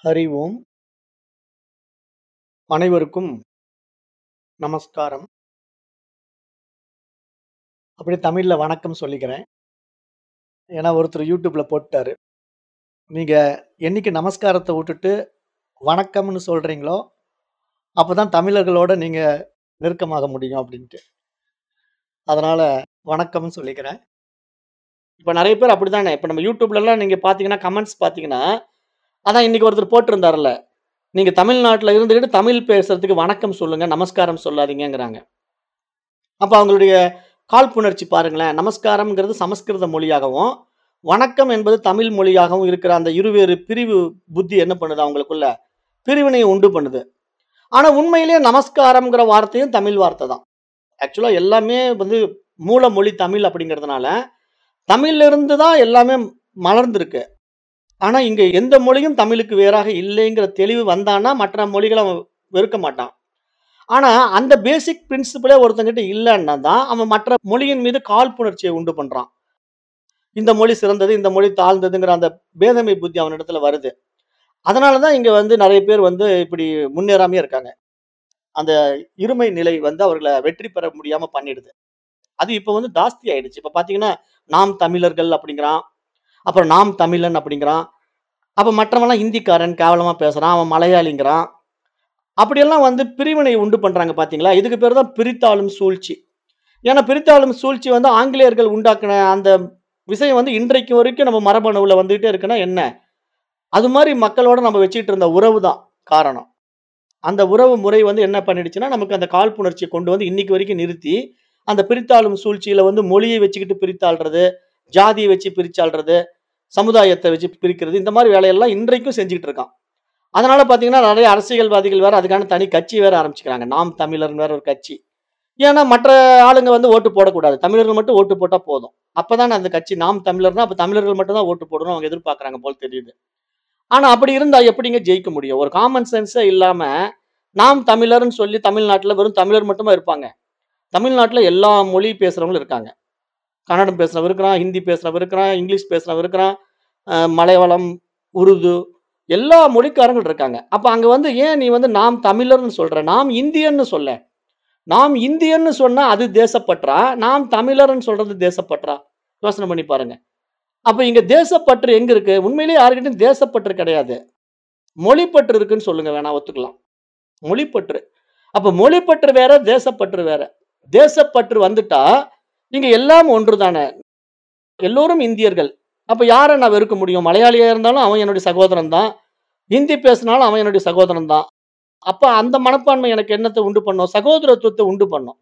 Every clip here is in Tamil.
ஹரி ஓம் அனைவருக்கும் நமஸ்காரம் அப்படியே தமிழ்ல வணக்கம் சொல்லிக்கிறேன் ஏன்னா ஒருத்தர் யூடியூப்ல போட்டாரு நீங்க என்னைக்கு நமஸ்காரத்தை விட்டுட்டு வணக்கம்னு சொல்றீங்களோ அப்பதான் தமிழர்களோட நீங்க நெருக்கமாக முடியும் அப்படின்ட்டு அதனால வணக்கம்னு சொல்லிக்கிறேன் இப்போ நிறைய பேர் அப்படிதானே இப்போ நம்ம யூடியூப்லலாம் நீங்க பார்த்தீங்கன்னா கமெண்ட்ஸ் பார்த்தீங்கன்னா அதான் இன்னைக்கு ஒருத்தர் போட்டிருந்தாருல்ல நீங்க தமிழ்நாட்டில் இருந்துக்கிட்டு தமிழ் பேசுறதுக்கு வணக்கம் சொல்லுங்க நமஸ்காரம் சொல்லாதீங்கங்கிறாங்க அப்போ அவங்களுடைய காழ்ப்புணர்ச்சி பாருங்களேன் நமஸ்காரம்ங்கிறது சமஸ்கிருத மொழியாகவும் வணக்கம் என்பது தமிழ் மொழியாகவும் இருக்கிற அந்த இருவேறு பிரிவு புத்தி என்ன பண்ணுது அவங்களுக்குள்ள பிரிவினையை உண்டு பண்ணுது ஆனா உண்மையிலேயே நமஸ்காரம்ங்கிற வார்த்தையும் தமிழ் வார்த்தை தான் ஆக்சுவலா எல்லாமே வந்து மூல மொழி தமிழ் அப்படிங்கிறதுனால தமிழ்ல இருந்து தான் எல்லாமே மலர்ந்திருக்கு ஆனா இங்க எந்த மொழியும் தமிழுக்கு வேறாக இல்லைங்கிற தெளிவு வந்தான்னா மற்ற மொழிகளை அவன் வெறுக்க மாட்டான் ஆனா அந்த பேசிக் பிரின்சிபிளே ஒருத்தங்கிட்ட இல்லைன்னா தான் அவன் மற்ற மொழியின் மீது காழ்ப்புணர்ச்சியை உண்டு பண்றான் இந்த மொழி சிறந்தது இந்த மொழி தாழ்ந்ததுங்கிற அந்த பேதமை புத்தி அவனிடத்துல வருது அதனால தான் இங்க வந்து நிறைய பேர் வந்து இப்படி முன்னேறாமே இருக்காங்க அந்த இருமை நிலை வந்து அவர்களை வெற்றி பெற முடியாம பண்ணிடுது அது இப்போ வந்து ஜாஸ்தி ஆயிடுச்சு இப்போ பாத்தீங்கன்னா நாம் தமிழர்கள் அப்படிங்கிறான் அப்புறம் நாம் தமிழன் அப்படிங்கிறான் அப்ப மற்றவன்லாம் ஹிந்திக்காரன் கேவலமா பேசுறான் அவன் மலையாளிங்கிறான் அப்படியெல்லாம் வந்து பிரிவினை உண்டு பண்றாங்க பாத்தீங்களா இதுக்கு பேர் தான் பிரித்தாளும் சூழ்ச்சி ஏன்னா பிரித்தாளும் சூழ்ச்சி வந்து ஆங்கிலேயர்கள் உண்டாக்குன அந்த விஷயம் வந்து இன்றைக்கு வரைக்கும் நம்ம மரபணுவில் வந்துகிட்டே இருக்குன்னா என்ன அது மாதிரி மக்களோட நம்ம வச்சுக்கிட்டு இருந்த உறவு தான் காரணம் அந்த உறவு முறை வந்து என்ன பண்ணிடுச்சுன்னா நமக்கு அந்த காழ்ப்புணர்ச்சியை கொண்டு வந்து இன்னைக்கு வரைக்கும் நிறுத்தி அந்த பிரித்தாளும் சூழ்ச்சியில வந்து மொழியை வச்சுக்கிட்டு பிரித்தாள்றது ஜாதியை வச்சு பிரிச்சாள்றது சமுதாயத்தை வச்சு பிரிக்கிறது இந்த மாதிரி வேலையெல்லாம் இன்றைக்கும் செஞ்சுக்கிட்டு இருக்கான் அதனால பாத்தீங்கன்னா நிறைய அரசியல்வாதிகள் வேற அதுக்கான தனி கட்சி வேற ஆரம்பிச்சுக்கிறாங்க நாம் தமிழர் வேற ஒரு கட்சி ஏன்னா மற்ற ஆளுங்க வந்து ஓட்டு போடக்கூடாது தமிழர்கள் மட்டும் ஓட்டு போட்டா போதும் அப்பதான் அந்த கட்சி நாம் தமிழர்னா அப்ப தமிழர்கள் மட்டும் தான் ஓட்டு போடணும் அவங்க எதிர்பார்க்கறாங்க போல் தெரியுது ஆனா அப்படி இருந்தா எப்படிங்க ஜெயிக்க முடியும் ஒரு காமன் சென்ஸே இல்லாம நாம் தமிழர்னு சொல்லி தமிழ்நாட்டுல வெறும் தமிழர் மட்டுமா இருப்பாங்க தமிழ்நாட்டுல எல்லா மொழி பேசுறவங்களும் இருக்காங்க கன்னடம் பேசுறவன் இருக்கிறான் ஹிந்தி பேசுறவன் இருக்கிறான் இங்கிலீஷ் பேசுறவன் இருக்கிறான் அஹ் மலையாளம் உருது எல்லா மொழிக்காரங்கள் இருக்காங்க அப்ப அங்க வந்து ஏன் நீ வந்து நாம் தமிழர்னு சொல்ற நாம் இந்தியன்னு சொல்ல நாம் இந்தியன்னு சொன்னா அது தேசப்பற்றா நாம் தமிழர்னு சொல்றது தேசப்பற்றா யோசனை பண்ணி பாருங்க அப்ப இங்க தேசப்பற்று எங்க இருக்கு உண்மையிலேயே யாருக்கிட்டையும் தேசப்பற்று கிடையாது மொழிப்பற்று இருக்குன்னு சொல்லுங்க வேணா ஒத்துக்கலாம் மொழிப்பற்று அப்ப மொழிப்பற்று வேற தேசப்பற்று வேற தேசப்பற்று வந்துட்டா நீங்க எல்லாம் ஒன்று தானே எல்லோரும் இந்தியர்கள் அப்ப யாரை நான் வெறுக்க முடியும் மலையாளியா இருந்தாலும் அவன் என்னுடைய சகோதரன் தான் ஹிந்தி பேசினாலும் அவன் என்னுடைய சகோதரன் தான் அப்ப அந்த மனப்பான்மை எனக்கு என்னத்தை உண்டு பண்ணும் சகோதரத்துவத்தை உண்டு பண்ணும்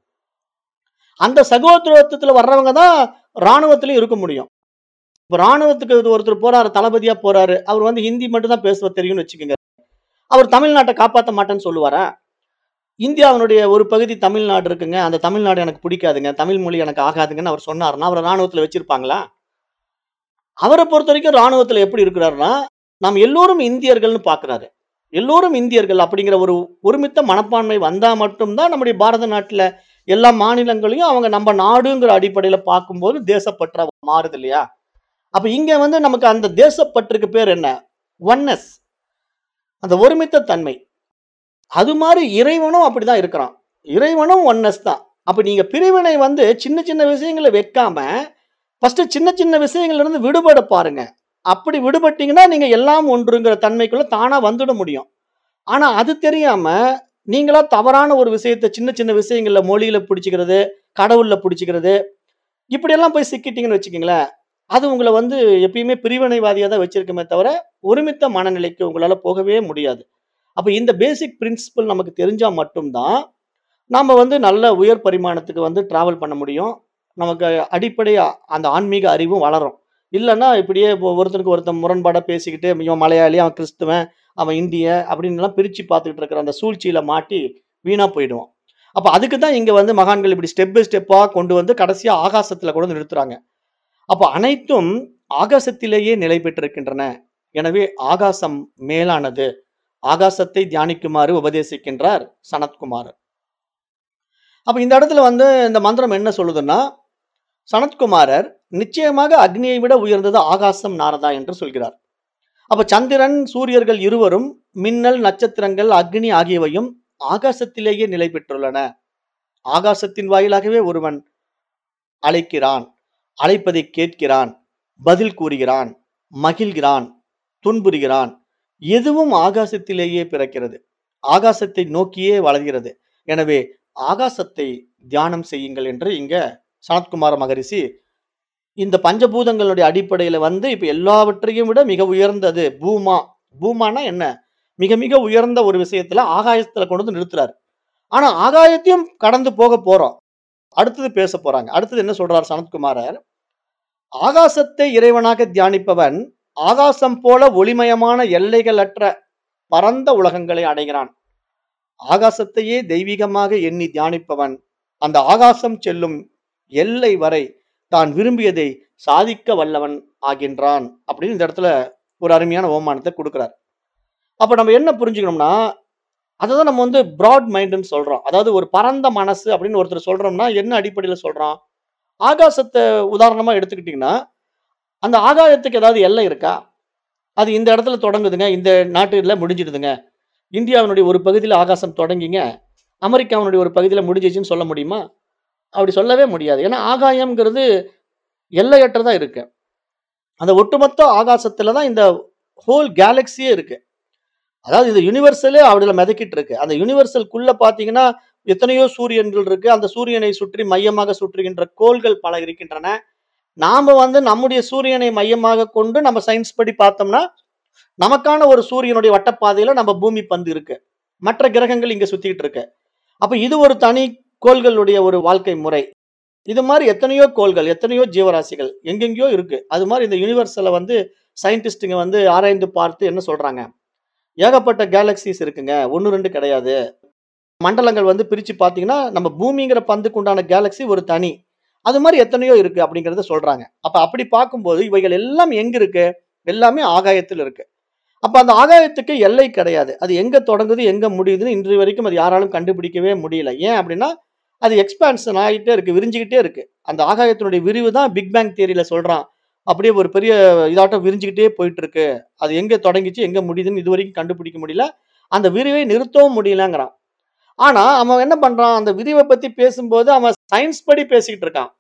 அந்த சகோதரத்துவத்துல வர்றவங்க தான் ராணுவத்திலயும் இருக்க முடியும் இப்ப ராணுவத்துக்கு ஒருத்தர் போறாரு தளபதியா போறாரு அவர் வந்து ஹிந்தி மட்டும் தான் பேசுவ தெரியும்னு வச்சுக்கோங்க அவர் தமிழ்நாட்டை காப்பாற்ற மாட்டேன்னு சொல்லுவாரா இந்தியாவினுடைய ஒரு பகுதி தமிழ்நாடு இருக்குங்க அந்த தமிழ்நாடு எனக்கு பிடிக்காதுங்க தமிழ் மொழி எனக்கு ஆகாதுங்கன்னு அவர் சொன்னாருன்னா அவரை ராணுவத்துல வச்சிருப்பாங்களா அவரை பொறுத்த வரைக்கும் ராணுவத்துல எப்படி இருக்கிறாருன்னா நாம் எல்லோரும் இந்தியர்கள்னு பாக்குறாரு எல்லோரும் இந்தியர்கள் அப்படிங்கிற ஒரு ஒருமித்த மனப்பான்மை வந்தா மட்டும்தான் நம்முடைய பாரத நாட்டுல எல்லா மாநிலங்களையும் அவங்க நம்ம நாடுங்கிற அடிப்படையில பார்க்கும்போது தேசப்பற்றா மாறுது இல்லையா அப்ப இங்க வந்து நமக்கு அந்த தேசப்பற்றுக்கு பேர் என்ன ஒன்னஸ் அந்த ஒருமித்த தன்மை அது மாதிரி இறைவனும் அப்படிதான் இருக்கிறான் இறைவனும் ஒன்னஸ் தான் அப்ப நீங்க பிரிவினை வந்து சின்ன சின்ன விஷயங்களை வைக்காம ஃபர்ஸ்ட் சின்ன சின்ன விஷயங்கள்ல இருந்து விடுபட பாருங்க அப்படி விடுபட்டீங்கன்னா நீங்க எல்லாம் ஒன்றுங்கிற தன்மைக்குள்ள தானா வந்துட முடியும் ஆனா அது தெரியாம நீங்களா தவறான ஒரு விஷயத்தை சின்ன சின்ன விஷயங்கள்ல மொழியில பிடிச்சிக்கிறது கடவுள்ல பிடிச்சிக்கிறது இப்படியெல்லாம் போய் சிக்கிட்டீங்கன்னு வச்சுக்கோங்களேன் அது உங்களை வந்து எப்பயுமே பிரிவினைவாதியா தான் வச்சிருக்குமே தவிர ஒருமித்த மனநிலைக்கு உங்களால போகவே முடியாது அப்ப இந்த பேசிக் பிரின்சிபல் நமக்கு தெரிஞ்சா மட்டும்தான் நாம வந்து நல்ல உயர் பரிமாணத்துக்கு வந்து டிராவல் பண்ண முடியும் நமக்கு அடிப்படை அ- அந்த ஆன்மீக அறிவும் வளரும் இல்லைன்னா இப்படியே ஒ- ஒருத்தருக்கு ஒருத்தன் முரண்பாடாக பேசிக்கிட்டு இவன் மலையாளி அவன் கிறிஸ்துவன் அவன் இந்திய அப்படின்னுலாம் பிரித்து பார்த்துக்கிட்டு இருக்கிற அந்த சூழ்ச்சியில் மாட்டி வீணாக போயிடுவான் அப்போ அதுக்கு தான் இங்கே வந்து மகான்கள் இப்படி ஸ்டெப் பை ஸ்டெப்பாக கொண்டு வந்து கடைசியாக ஆகாசத்தில் கொண்டு வந்து நிறுத்துறாங்க அப்போ அனைத்தும் ஆகாசத்திலேயே நிலை பெற்றிருக்கின்றன எனவே ஆகாசம் மேலானது ஆகாசத்தை தியானிக்குமாறு உபதேசிக்கின்றார் சனத்குமார் அப்ப இந்த இடத்துல வந்து இந்த மந்திரம் என்ன சொல்லுதுன்னா சனத்குமாரர் நிச்சயமாக அக்னியை விட உயர்ந்தது ஆகாசம் நாரதா என்று சொல்கிறார் அப்ப சந்திரன், சூரியர்கள் இருவரும் மின்னல், நட்சத்திரங்கள், அக்னி ஆகியவையும் ஆகாசத்திலேயே நிலை பெற்றுள்ளன. ஆகாசத்தின் வாயிலாகவே ஒருவன் அழைக்கிறான். அழைப்பதைக் கேட்கிறான். பதில் கூறுகிறான். மகிழ்கிறான். துன்புறுகிறான். எதுவும் ஆகாசத்திலேயே பிறக்கிறது. ஆகாசத்தை நோக்கியே வளர்கிறது. எனவே ஆகாசத்தை தியானம் செய்யுங்கள் என்று இங்க சனத்குமார மகரிஷி இந்த பஞ்சபூதங்களுடைய அடிப்படையில வந்து இப்ப எல்லாவற்றையும் விட மிக உயர்ந்தது பூமா. பூமான்னா என்ன? மிக மிக உயர்ந்த ஒரு விஷயத்துல ஆகாயத்துல கொண்டு வந்து நிறுத்துறாரு. ஆனா ஆகாயத்தையும் கடந்து போக போறோம். அடுத்தது பேசப் போறாங்க. அடுத்தது என்ன சொல்றார் சனத்குமாரர்? ஆகாசத்தை இறைவனாக தியானிப்பவன் ஆகாசம் போல ஒளிமயமான எல்லைகளற்ற பரந்த உலகங்களை அடைகிறான். ஆகாசத்தையே தெய்வீகமாக எண்ணி தியானிப்பவன் அந்த ஆகாசம் செல்லும் எல்லை வரை தான் விரும்பியதை சாதிக்க வல்லவன் ஆகின்றான். அப்படின்னு இந்த இடத்துல ஒரு அருமையான ஓமானத்த குடுக்குறார். அப்ப நம்ம என்ன புரிஞ்சுக்கணும்னா, அததான் நம்ம வந்து பிராட் மைண்ட்ன்னு சொல்றோம். அதாவது ஒரு பரந்த மனசு அப்படின்னு ஒருத்தர் சொல்றோம்னா, என்ன அடிப்படையில சொல்றோம்? ஆகாசத்த உதாரணமா எடுத்துக்கிட்டீங்கன்னா, அந்த ஆகாயத்துக்கு ஏதாவது எல்லை இருக்கா? அது இந்த இடத்துல தொடங்குதுங்க. இந்த நாட்டுல முடிஞ்சிடுதுங்க. இந்தியாவினுடைய ஒரு பகுதியில ஆகாசம் தொடங்கிங்க. அமெரிக்காவினுடைய ஒரு பகுதியில முடிஞ்சிருச்சுன்னு சொல்ல முடியுமா? அப்படி சொல்லவே முடியாது. ஏன்னா ஆகாயம்ங்கிறது எல்லையற்றதா இருக்கு. அந்த ஒட்டுமொத்த ஆகாசத்துல தான் இந்த ஹோல் கேலக்ஸியே இருக்கு. அதாவது இந்த யுனிவர்சலே அதுல மிதக்கிட்டு இருக்கு. அந்த யுனிவர்சல்குள்ள பார்த்தீங்கன்னா, எத்தனையோ சூரியன்கள் இருக்கு. அந்த சூரியனை சுற்றி மையமாக சுற்றுகின்ற கோள்கள் பல இருக்கின்றன. நாம வந்து நம்முடைய சூரியனை மையமாகக் கொண்டு நம்ம சயின்ஸ் படி பார்த்தோம்னா, நமக்கான ஒரு சூரியனுடைய வட்டப்பாதையில நம்ம பூமி பந்து இருக்கு. மற்ற கிரகங்கள் இங்க சுத்திக்கிட்டு இருக்கு. அப்ப இது ஒரு தனி கோள்களுடைய ஒரு வாழ்க்கை முறை. இது மாரி எத்தனையோ கோள்கள், எத்தனையோ ஜீவராசிகள் எங்கெங்கேயோ இருக்கு. அது மாரி இந்த யுனிவர்சல வந்து சயின்டிஸ்ட்ங்க வந்து ஆராய்ந்து பார்த்து என்ன சொல்றாங்க? ஏகப்பட்ட கேலக்ஸிஸ் இருக்குங்க. 1, 2 கிடையாது. மண்டலங்கள் வந்து பிரிச்சு பார்த்தீங்கன்னா, நம்ம பூமிங்கிற பந்துக்கு உண்டான கேலக்ஸி ஒரு தனி. அது மாரி எத்தனையோ இருக்கு அப்படிங்கிறத சொல்றாங்க. அப்ப அப்படி பார்க்கும்போது இவைகள் எல்லாம் எங்க இருக்கு? எல்லாமே ஆகாயத்தில் இருக்கு. அப்ப அந்த ஆகாயத்துக்கு எல்லை கிடையாது. அது எங்க தொடங்குது, எங்க முடியுதுன்னு இன்று வரைக்கும் அது யாராலும் கண்டுபிடிக்கவே முடியல. ஏன் அப்படின்னா, அது எக்ஸ்பான்ஷன் ஆயிட்டே இருக்கு. விரிஞ்சுகிட்டே இருக்கு. அந்த ஆகாயத்தினுடைய விரிவு தான் பிக் பேங் தியரில சொல்றான். அப்படியே ஒரு பெரிய இதாட்டம் விரிஞ்சுகிட்டே போயிட்டு இருக்கு. அது எங்க தொடங்கிச்சு, எங்க முடியுதுன்னு இதுவரைக்கும் கண்டுபிடிக்க முடியல. அந்த விரிவை நிறுத்தவும் முடியலங்கிறான். ஆனா, அவன் என்ன பண்றான்? அந்த விரிவ பத்தி பேசும்போது அவன் சயின்ஸ் படி பேசிக்கிட்டு இருக்கான்.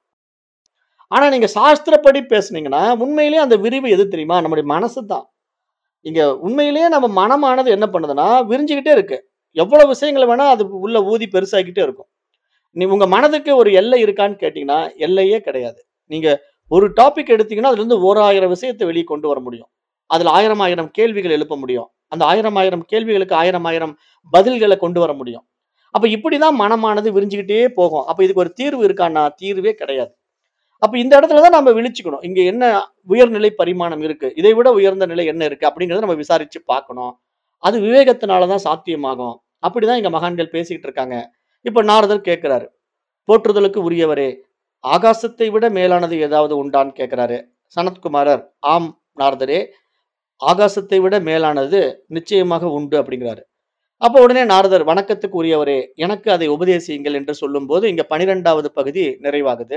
ஆனா, நீங்க சாஸ்திரப்படி பேசுனீங்கன்னா, உண்மையிலேயே அந்த விரிவு எது தெரியுமா? நம்முடைய மனசு தான். இங்க உண்மையிலேயே நம்ம மனமானது என்ன பண்ணுதுன்னா, விரிஞ்சுகிட்டே இருக்கு. எவ்வளவு விஷயங்கள வேணா அது உள்ள ஊதி பெருசாக்கிட்டே இருக்கும். நீ உங்க மனதுக்கு ஒரு எல்லை இருக்கான்னு கேட்டீங்கன்னா, எல்லையே கிடையாது. நீங்க ஒரு டாபிக் எடுத்தீங்கன்னா, அதுலருந்து ஓராயிரம் விஷயத்த வெளிய கொண்டு வர முடியும். அதுல 1000 1000 கேள்விகள் எழுப்ப முடியும். அந்த 1000 1000 கேள்விகளுக்கு 1000 1000 பதில்கள கொண்டு வர முடியும். அப்ப இப்படிதான் மனமானது விரிஞ்சுகிட்டே போகும். அப்ப இதுக்கு ஒரு தீர்வு இருக்கான்னா, தீர்வே கிடையாது. அப்ப இந்த இடத்துல தான் நம்ம விழிச்சுக்கணும். இங்க என்ன உயர்நிலை பரிமாணம் இருக்கு? இதை விட உயர்ந்த நிலை என்ன இருக்கு? அப்படிங்கிறத நம்ம விசாரிச்சு பார்க்கணும். அது விவேகத்தினால தான் சாத்தியமாகும். அப்படிதான் இங்க மகான்கள் பேசிக்கிட்டு இருக்காங்க. இப்ப நாரதர் கேட்கிறாரு. போற்றுதலுக்கு உரியவரே, ஆகாசத்தை விட மேலானது ஏதாவது உண்டான்னு கேட்கிறாரு. சனத்குமாரர், ஆம் நாரதரே, ஆகாசத்தை விட மேலானது நிச்சயமாக உண்டு அப்படிங்கிறாரு. அப்ப உடனே நாரதர், வணக்கத்துக்கு உரியவரே, எனக்கு அதை உபதேசியுங்கள் என்று சொல்லும்போது, இங்க 12வது பகுதி நிறைவாகுது.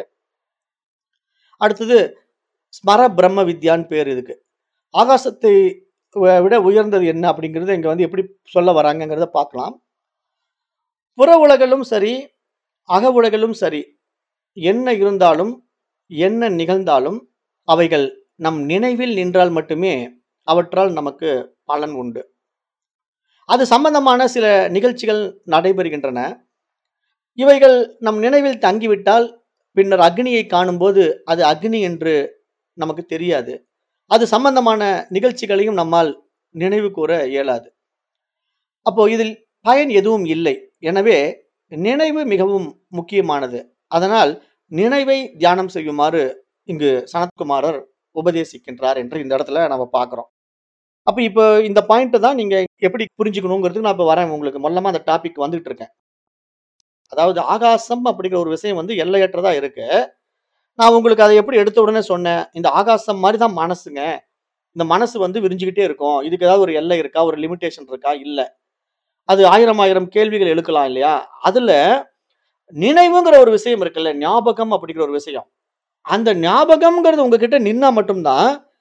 அடுத்தது ஸ்மர பிரம்ம வித்யான்னு பேரு இதுக்கு. ஆகாசத்தை வ விட உயர்ந்தது என்ன அப்படிங்கிறத இங்க வந்து எப்படி சொல்ல வராங்கங்கிறத பார்க்கலாம். புற உலகிலும் சரி, அக உலகிலும் சரி, என்ன இருந்தாலும், என்ன நிகழ்ந்தாலும், அவைகள் நம் நினைவில் நின்றால் மட்டுமே அவற்றால் நமக்கு பலன் உண்டு. அது சம்பந்தமான சில நிகழ்ச்சிகள் நடைபெறுகின்றன. இவைகள் நம் நினைவில் தங்கிவிட்டால், பின்னர் அக்னியை காணும்போது அது அக்னி என்று நமக்கு தெரியாது. அது சம்பந்தமான நிகழ்ச்சிகளையும் நம்மால் நினைவு கூர இயலாது. அப்போ இதில் பயன் எதுவும் இல்லை. எனவே நினைவு மிகவும் முக்கியமானது. அதனால் நினைவை தியானம் செய்யுமாறு இங்கு சனத்குமாரர் உபதேசிக்கின்றார் என்று இந்த இடத்துல நம்ம பார்க்கிறோம். அப்ப இப்ப இந்த பாயிண்ட்ட தான் நீங்க எப்படி புரிஞ்சுக்கணுங்கிறதுக்கு நான் இப்ப வரேன் உங்களுக்கு. மொல்லமா அந்த டாபிக் வந்துட்டு இருக்கேன். அதாவது ஆகாசம் அப்படிங்கிற ஒரு விஷயம் வந்து எல்லையற்றதா இருக்கு. நான் உங்களுக்கு அத எப்படி எடுத்த உடனே சொன்னேன். இந்த ஆகாசம் மாரி தான் மனசுங்க. இந்த மனசு வந்து விரிஞ்சுகிட்டே இருக்கும். இதுக்கு ஏதாவது ஒரு எல்லை இருக்கா? ஒரு லிமிட்டேஷன் இருக்கா? இல்ல. அது 1000 1000 கேள்விகள் எழுக்கலாம் இல்லையா? அதுல நினைவுங்கிற ஒரு விஷயம் இருக்குல்ல, ஞாபகம் அப்படிங்கிற ஒரு விஷயம். அந்த ஞாபகம்ங்கிறது உங்ககிட்ட நின்னா மட்டும் தான்,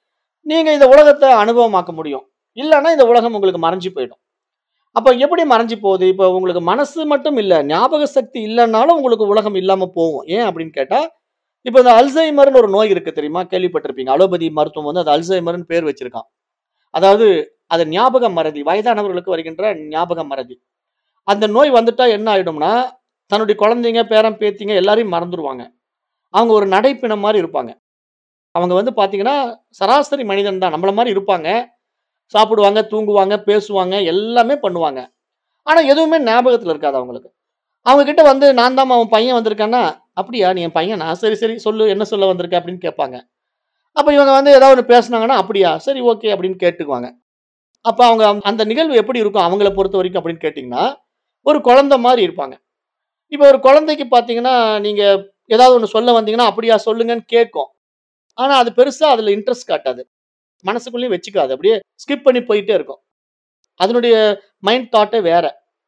நீங்க இந்த உலகத்த அனுபவமாக்க முடியும். இல்லன்னா இந்த உலகம் உங்களுக்கு மறைஞ்சு போயிடும். அப்ப எப்படி மறைஞ்சு போகுது? இப்ப உங்களுக்கு மனசு மட்டும் இல்ல, ஞாபக சக்தி இல்லன்னாலும் உங்களுக்கு உலகம் இல்லாம போகும். ஏன் அப்படின்னு கேட்டா, இப்ப இந்த அல்சைமர்ன்னு ஒரு நோய் இருக்கு தெரியுமா? கேள்விப்பட்டிருப்பீங்க. அலோபதி மருத்துவம் வந்து அது அல்சைமர்ன்னு பேர் வச்சிருக்கான். அதாவது அது ஞாபக மறதி. வயதானவர்களுக்கு வருகின்ற ஞாபக மறதி. அந்த நோய் வந்துட்டா என்ன ஆயிடும்னா, தன்னுடைய குழந்தைங்க, பேரன், பேத்திங்க எல்லாரையும் மறந்துருவாங்க. அவங்க ஒரு நடைப்பிணம் மாரி இருப்பாங்க. அவங்க வந்து பார்த்தீங்கன்னா, சராசரி மனிதன் தான். நம்மள மாரி இருப்பாங்க. சாப்பிடுவாங்க, தூங்குவாங்க, பேசுவாங்க, எல்லாமே பண்ணுவாங்க. ஆனா எதுவுமே ஞாபகத்துல இருக்காது அவங்களுக்கு. அவங்க கிட்ட வந்து நான் தாம்மா உன் பையன் வந்திருக்கான்னா, "அப்படியா? நீ என் பையனா? சரி, சரி சொல்லு. என்ன சொல்ல வந்திருக்க?" அப்படின்னு கேட்பாங்க. அப்ப இவங்க வந்து ஏதாவது ஒண்ணு பேசுனாங்கன்னா, "அப்படியா? சரி ஓகே" அப்படின்னு கேட்டுக்குவாங்க. அப்ப அவங்க அந்த- அந்த நிகழ்வு எப்படி இருக்கும் அவங்கள பொறுத்தவரைக்கும் அப்படின்னு கேட்டீங்கன்னா, ஒரு குழந்தை மாரி இருப்பாங்க. இப்ப ஒரு குழந்தைக்கு பார்த்தீங்கன்னா, நீங்க ஏதாவது ஒண்ணு சொல்ல வந்தீங்கன்னா, "அப்படியா? சொல்லுங்கன்னு" கேட்கும். ஆனா அது பெருசா அதுல இன்ட்ரெஸ்ட் காட்டாது. மனசுக்குள்ளேயும் வச்சுக்காது. அப்படியே ஸ்கிப் பண்ணி போயிட்டே இருக்கும். அதனுடைய மைண்ட் தாட்டே வேற.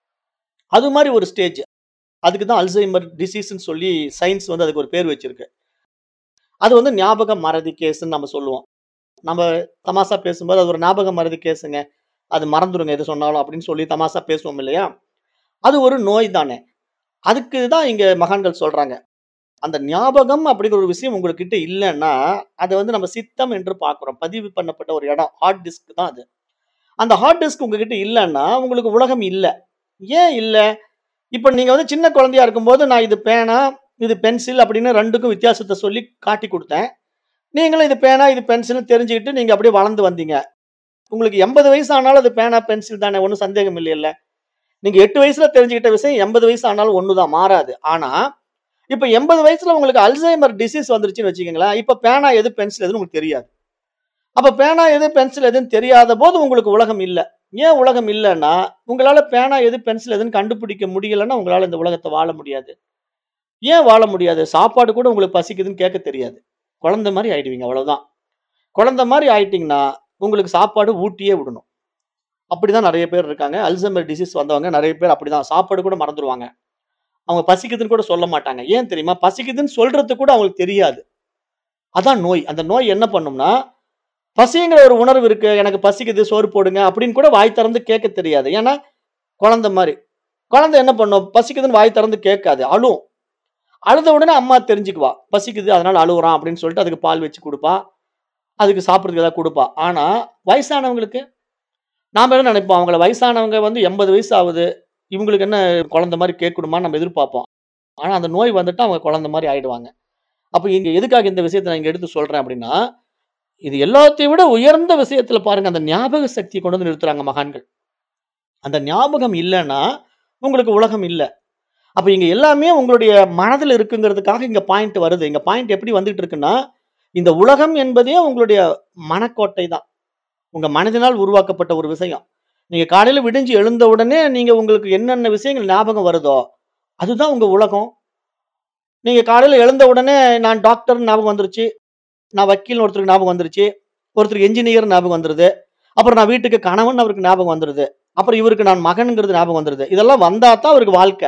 அது மாரி ஒரு ஸ்டேஜ். அதுக்கு தான் அல்சைமர் டிசீஸ்ன்னு சொல்லி சயின்ஸ் வந்து அதுக்கு ஒரு பேர் வச்சிருக்கு. அது வந்து ஞாபக மறதி கேஸ்ன்னு நம்ம சொல்லுவோம். நம்ம தமாஷா பேசும்போது அது ஒரு ஞாபக மறதி கேஸுங்க. அது மறந்துருங்க எது சொன்னாலும் அப்படின்னு சொல்லி தமாஷா பேசுவோம் இல்லையா? அது ஒரு நோய் தானே. அதுக்கு தான் இங்க மகான்கள் சொல்றாங்க. அந்த ஞாபகம் அப்படிங்கிற ஒரு விஷயம் உங்ககிட்ட இல்லன்னா, அத வந்து நம்ம சித்தம் என்று பார்க்கிறோம். பதிவு பண்ணப்பட்ட ஒரு இடம். ஹார்ட் டிஸ்க் தான் அது. அந்த ஹார்ட் டிஸ்க் உங்ககிட்ட இல்லன்னா, உங்களுக்கு உலகம் இல்ல. ஏன் இல்ல? இப்ப நீங்க வந்து சின்ன குழந்தையா இருக்கும்போது, நான் இது பேனா, இது பென்சில் அப்படின்னு 2க்கும் வித்தியாசத்த சொல்லி காட்டிக் குடுத்தேன். நீங்களும் இது பேனா, இது பென்சில்ன்னு தெரிஞ்சுக்கிட்டு நீங்க அப்படியே வளர்ந்து வந்தீங்க. உங்களுக்கு 80 வயசு ஆனாலும் அது பேனா, பென்சில் தானே. ஒண்ணும் சந்தேகம் இல்லைல்ல. நீங்க 8 வயசுல தெரிஞ்சுக்கிட்ட விஷயம் 80 வயசு ஆனாலும் ஒண்ணு தான். மாறாது. ஆனா, இப்ப 80 வயசுல உங்களுக்கு அல்சைமர் டிசீஸ் வந்துருச்சுன்னு வச்சுக்கங்களேன், இப்ப பேனா எது, பென்சில் எதுன்னு உங்களுக்கு தெரியாது. அப்ப பேனா எது, பென்சில் எதுன்னு தெரியாத போது உங்களுக்கு உலகம் இல்ல. ஏன் உலகம் இல்லன்னா, உங்களால பேனா எது, பென்சில் எதுன்னு கண்டுபிடிக்க முடியலன்னா, உங்களால இந்த உலகத்த வாழ முடியாது. ஏன் வாழ முடியாது? சாப்பாடு கூட உங்களுக்கு பசிக்குதுன்னு கேட்க தெரியாது. குழந்தை மாரி ஆயிடுவீங்க அவ்வளவுதான். குழந்தை மாரி ஆயிட்டீங்கன்னா, உங்களுக்கு சாப்பாடு ஊட்டியே விடணும். அப்படிதான் நெறைய பேர் இருக்காங்க. அல்சைமர் டிசீஸ் வந்தவங்க நெறைய பேர் அப்படிதான். சாப்பாடு கூட மறந்துருவாங்க. அவங்க பசிக்குதுன்னு கூட சொல்ல மாட்டாங்க. ஏன் தெரியுமா? பசிக்குதுன்னு சொல்றதுக்கு கூட அவங்களுக்கு தெரியாது. அதான் நோய். அந்த நோய் என்ன பண்ணும்னா, பசிங்கிற ஒரு உணர்வு இருக்கு. எனக்கு பசிக்குது, சோறு போடுங்க அப்படின்னு கூட வாய் திறந்து கேட்க தெரியாது. ஏன்னா, குழந்தை மாரி. குழந்தை என்ன பண்ணும்? பசிக்குதுன்னு வாய் திறந்து கேட்காது. அழும். அழுத உடனே அம்மா தெரிஞ்சுக்குவா. பசிக்குது அதனால அழுவுறான் அப்படின்னு சொல்லிட்டு அதுக்கு பால் வச்சு குடுப்பா. அதுக்கு சாப்பிடுறதுக்கு ஏதாவது குடுப்பா. ஆனா, வயசானவங்களுக்கு நாம என்ன நினைப்போம்? அவங்கள வயசானவங்க வந்து 80 வயசு ஆகுது. இவங்களுக்கு என்ன குழந்தை மாரி கேட்கணுமான்னு நம்ம எதிர்பார்ப்போம். ஆனா, அந்த நோய் வந்துட்டா அவங்க குழந்தை மாரி ஆயிடுவாங்க. அப்ப இங்க எதுக்காக இந்த விஷயத்த நான் இங்க எடுத்து சொல்றேன் அப்படின்னா, இது எல்லாத்தையும் விட உயர்ந்த விஷயத்துல பாருங்க, அந்த ஞாபக சக்திய கொண்டு வந்து நிறுத்துறாங்க மகான்கள். அந்த ஞாபகம் இல்லன்னா, உங்களுக்கு உலகம் இல்ல. அப்ப இங்க எல்லாமே உங்களுடைய மனதில இருக்குங்கிறதுக்காக இங்க பாயிண்ட் வருது. இங்க பாயிண்ட் எப்படி வந்துட்டு இருக்குன்னா, இந்த உலகம் என்பதே உங்களுடைய மனக்கோட்டை தான். உங்க மனதினால் உருவாக்கப்பட்ட ஒரு விஷயம். நீங்க காலையில விடிஞ்சு எழுந்த உடனே நீங்க உங்களுக்கு என்னென்ன விஷயங்கள் ஞாபகம் வருதோ, அதுதான் உங்க உலகம். நீங்க காலையில எழுந்த உடனே நான் டாக்டர்ன்னு ஞாபகம் வந்துருச்சு. நான் வக்கீல்ன்னு ஒருத்தருக்கு ஞாபகம் வந்துருச்சு. ஒருத்தருக்கு என்ஜினியர் ஞாபகம் வந்துருது. அப்புறம் நான் வீட்டுக்கு கணவன் அவருக்கு ஞாபகம் வந்துருது. அப்புறம் இவருக்கு நான் மகன்ங்கிறது ஞாபகம் வந்துருது. இதெல்லாம் வந்தா தான் அவருக்கு வாழ்க்கை.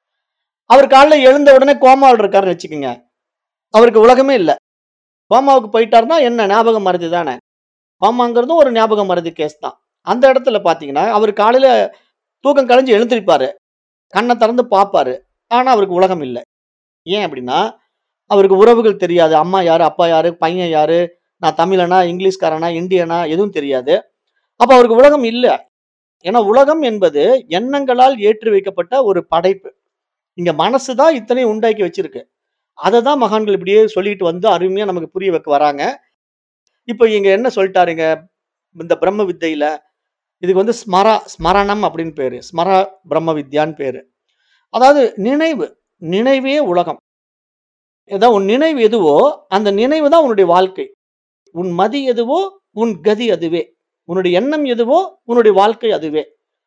அவர் காலைல எழுந்த உடனே கோமாவுல இருக்காருன்னு வச்சுக்கங்க. அவருக்கு உலகமே இல்ல. கோமாவுக்கு போயிட்டாருன்னா என்ன? ஞாபக மறதி தானே. கோமாங்கிறதும் ஒரு ஞாபக மறதி கேஸ் தான். அந்த இடத்துல பார்த்தீங்கன்னா, அவரு காலையில தூக்கம் கலைஞ்சு எழுந்திரிப்பாரு. கண்ண திறந்து பார்ப்பாரு. ஆனா, அவருக்கு உலகம் இல்ல. ஏன் அப்படின்னா, அவருக்கு உறவுகள் தெரியாது. அம்மா யாரு? அப்பா யாரு? பையன் யாரு? நான் தமிழனா? இங்கிலீஷ்காரனா? இந்தியனா? எதுவும் தெரியாது. அப்ப அவருக்கு உலகம் இல்ல. ஏன்னா, உலகம் என்பது எண்ணங்களால் ஏற்றி வைக்கப்பட்ட ஒரு படைப்பு. இங்க மனசு தான் இத்தனையும் உண்டாக்கி வச்சிருக்கு. அத தான் மகான்கள் இப்படியே சொல்லிட்டு வந்து அருமையா நமக்கு புரிய வைக்க வராங்க. இப்ப இங்க என்ன சொல்ட்டாருங்க, இந்த பிரம்ம வித்தையில, இதுக்கு வந்து ஸ்மரா ஸ்மரணம் அப்படின்னு பேரு. ஸ்மரா பிரம்ம வித்யான்னு பேரு. அதாவது நினைவு. நினைவே உலகம். ஏதா உன் நினைவு எதுவோ, அந்த நினைவு தான் உன்னுடைய வாழ்க்கை. உன் மதி எதுவோ, உன் கதி அதுவே. உன்னுடைய எண்ணம் எதுவோ, உன்னுடைய வாழ்க்கை அதுவே.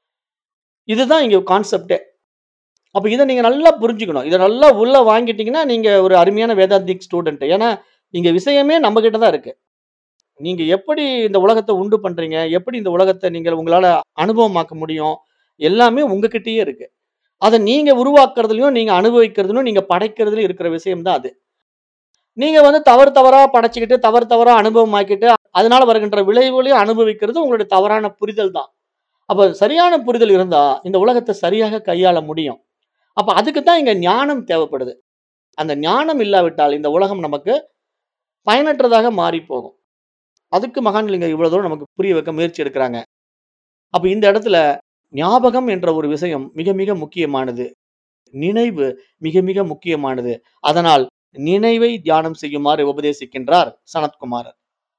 இதுதான் இங்க கான்செப்ட்டே. அப்ப இத நீங்க நல்லா புரிஞ்சுக்கணும். இத நல்லா உள்ள வாங்கிட்டீங்கன்னா, நீங்க ஒரு அருமையான வேதாந்திக் ஸ்டூடண்ட். ஏன்னா, இங்க விஷயமே நம்ம கிட்ட தான் இருக்கு. நீங்க எப்படி இந்த உலகத்த உண்டு பண்றீங்க? எப்படி இந்த உலகத்த நீங்க உங்களால அனுபவமாக்க முடியும்? எல்லாமே உங்ககிட்டயே இருக்கு. அத நீங்க உருவாக்குறதுலயும், நீங்க அனுபவிக்கிறதுலயும், நீங்க படைக்கிறதுலயும் இருக்கிற விஷயம் தான் அது. நீங்க வந்து தவறு தவறா படைச்சுக்கிட்டு, தவறு தவறா அனுபவமாக்கிட்டு, அதனால வருகின்ற விளைவுகளையும் அனுபவிக்கிறது உங்களுடைய தவறான புரிதல் தான். அப்ப சரியான புரிதல் இருந்தா, இந்த உலகத்த சரியாக கையாள முடியும். அப்ப அதுக்கு தான் இங்க ஞானம் தேவைப்படுது. அந்த ஞானம் இல்லாவிட்டால் இந்த உலகம் நமக்கு பயனற்றதாக மாறி போகும். அதுக்கு மகான்கள் இங்க இவ்வளவு தூரம் நமக்கு புரிய வைக்க முயற்சி எடுக்குறாங்க. அப்ப இந்த இடத்துல ஞாபகம் என்ற ஒரு விஷயம் மிக மிக முக்கியமானது. நினைவு மிக மிக முக்கியமானது. அதனால் நினைவை தியானம் செய்யுமாறு உபதேசிக்கின்றார் சனத்குமாரர்.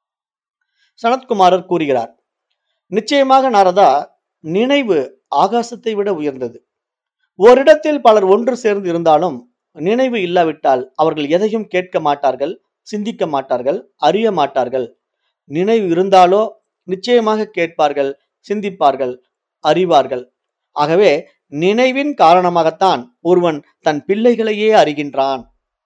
சனத்குமாரர் கூறுகிறார், நிச்சயமாக நாரதா, நினைவு ஆகாசத்தை விட உயர்ந்தது. ஓரிடத்தில் பலர் ஒன்று சேர்ந்து இருந்தாலும், நினைவு இல்லாவிட்டால் அவர்கள் எதையும் கேட்க மாட்டார்கள், சிந்திக்க மாட்டார்கள், அறிய மாட்டார்கள். நினைவு இருந்தாலோ நிச்சயமாக கேட்பார்கள், சிந்திப்பார்கள், அறிவார்கள். ஆகவே நினைவின் காரணமாகத்தான் ஒருவன் தன் பிள்ளைகளையே அறிகின்றான்.